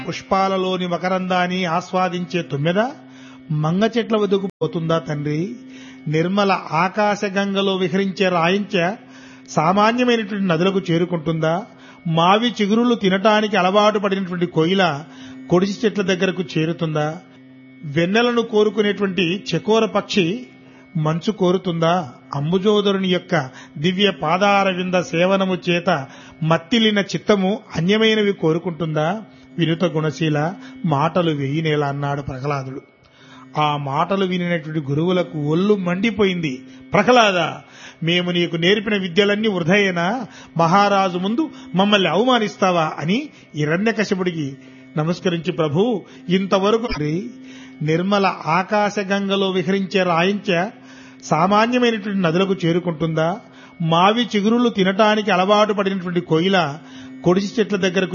పుష్పాలలోని మకరందాన్ని ఆస్వాదించే తుమ్మెద మంగ చెట్ల వద్దకు పోతుందా తండ్రి నిర్మల ఆకాశ గంగలో విహరించే రాయించ సామాన్యమైనటువంటి నదులకు చేరుకుంటుందా మావి చిగురులు తినటానికి అలవాటు పడినటువంటి కోయిల కొడిసి చెట్ల దగ్గరకు చేరుతుందా వెన్నెలను కోరుకునేటువంటి చకోర పక్షి మంచు కోరుతుందా అంబుజోదరుని యొక్క దివ్య పాదార వింద సేవనము చేత మత్తిలిన చిత్తము అన్యమైనవి కోరుకుంటుందా వినుత గుణశీల మాటలు వెయ్యినేలా అన్నాడు ప్రహ్లాదుడు ఆ మాటలు వినినటువంటి గురువులకు ఒళ్ళు మండిపోయింది ప్రహ్లాద మేము నీకు నేర్పిన విద్యలన్నీ వృధయేనా మహారాజు ముందు మమ్మల్ని అవమానిస్తావా అని హిరణ్యకశపుడికి నమస్కరించి ప్రభు ఇంతవరకు నిర్మల ఆకాశ గంగలో విహరించే రాయించ సామాన్యమైనటువంటి నదులకు చేరుకుంటుందా మావి చిగురులు తినటానికి అలవాటు పడినటువంటి కోయిల కొడిసి చెట్ల దగ్గరకు